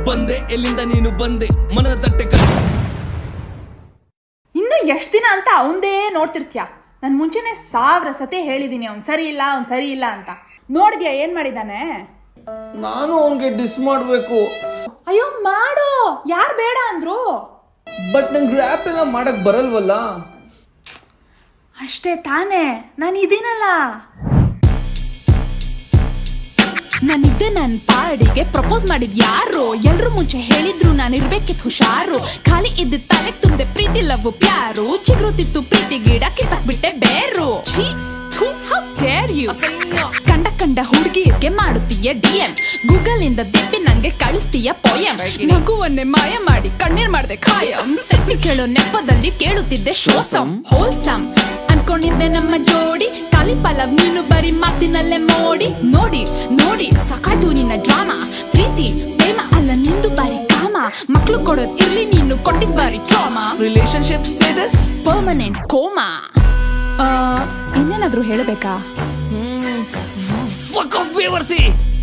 ಬಂದೆ ಎಲ್ಲಿಂದ ನೀನು ಬಂದೆ ಮನದ ತಟ್ಟೆ ಕ ಇನ್ನು ಎಷ್ಟು ದಿನ ಅಂತ ಅವಂದೇ ನೋಡ್ತಿರ್ತೀಯ ನಾನು ಮುಂಚೆನೆ ಸಾವಿರ ಸತಿ ಹೇಳಿದೀನಿ ಅವ್ನು ಸರಿ ಇಲ್ಲ ಅವ್ನು ಸರಿ ಇಲ್ಲ ಅಂತ ನೋಡಿದ್ಯಾ ಏನ್ ಮಾಡಿದಾನೆ ನಾನು ಅವನ್ಗೆ ಡಿಸ್ ಮಾಡ್ಬೇಕು ಅಯ್ಯೋ ಮಾಡು ಯಾರು ಬೇಡ ಅಂದ್ರು ಬಟ್ ನಂಗೆ ರ್ಯಾಪ್ ಎಲ್ಲ ಮಾಡಕ್ ಬರಲ್ವಲ್ಲ ಅಷ್ಟೇ ತಾನೇ ನಾನು ಇದೀನಲ್ಲ ನಾನಿದ್ದೆ ನನ್ ಪಾಡಿಗೆ ಪ್ರಪೋಸ್ ಮಾಡಿದ್ ಯಾರು ಎಲ್ರು ಮುಂಚೆ ಹೇಳಿದ್ರು ನಾನು ಇರ್ಬೇಕಿತ್ ಹುಷಾರು ಖಾಲಿ ಇದ್ದ ತಲೆ ತುಂಬ್ದೆ ಪ್ರೀತಿ ಲವ್ ಪ್ಯಾರು ಚಿಗುರುತ್ತಿತ್ತು ಪ್ರೀತಿ ಗಿಡ ಕಿತ್ತಾಕ್ ಬಿಟ್ಟೆ ಬೇರು ಛೀ, ಥು, how dare you? ಕಂಡ ಕಂಡ ಹುಡುಗಿಯರ್ಗೆ ಮಾಡುತ್ತೀಯ ಡಿಎಂ ಗೂಗಲ್ ಇಂದ ದಿಪ್ಪಿ ನಂಗೆ ಕಳಿಸ್ತೀಯ ಪೋಯಂ ನಗುವನ್ನೇ ಮಾಯ ಮಾಡಿ ಕಣ್ಣೀರ್ ಮಾಡ್ದೆ ಖಾಯಂ ಸೆಲ್ಫಿ ಕೇಳೋ ನೆಪದಲ್ಲಿ ಕೇಳುತ್ತಿದ್ದೆ ಶೋಸಂ ಹೋಲ್ಸಮ್ ಅನ್ಕೊಂಡಿದ್ದೆ ನಮ್ಮ ಜೋಡಿ ಖಾಲಿ ಪಲವ್ ನೀನು ಬರೀ ಮಾತಿನಲ್ಲೇ ಮೋಡಿ ನೋಡಿ ನೋಡಿ ಸಾಕಾಯ್ತು ನಿನ್ನ ಡ್ರಾಮಾ ಪ್ರೀತಿ ಪ್ರೇಮ ಅಲ್ಲ ನಿಂದು ಬಾರಿ ಕಾಮ ಮಕ್ಳು ಕೊಡೋದ್ ಇರ್ಲಿ ನೀನು ಕೊಟ್ಟಿದ್ ಬಾರಿ trauma relationship status permanent coma ಇನ್ನೇನಾದ್ರೂ ಹೇಳಬೇಕಾ ಫಕ್ ಆಫ್ ಬೇವರ್ಸಿ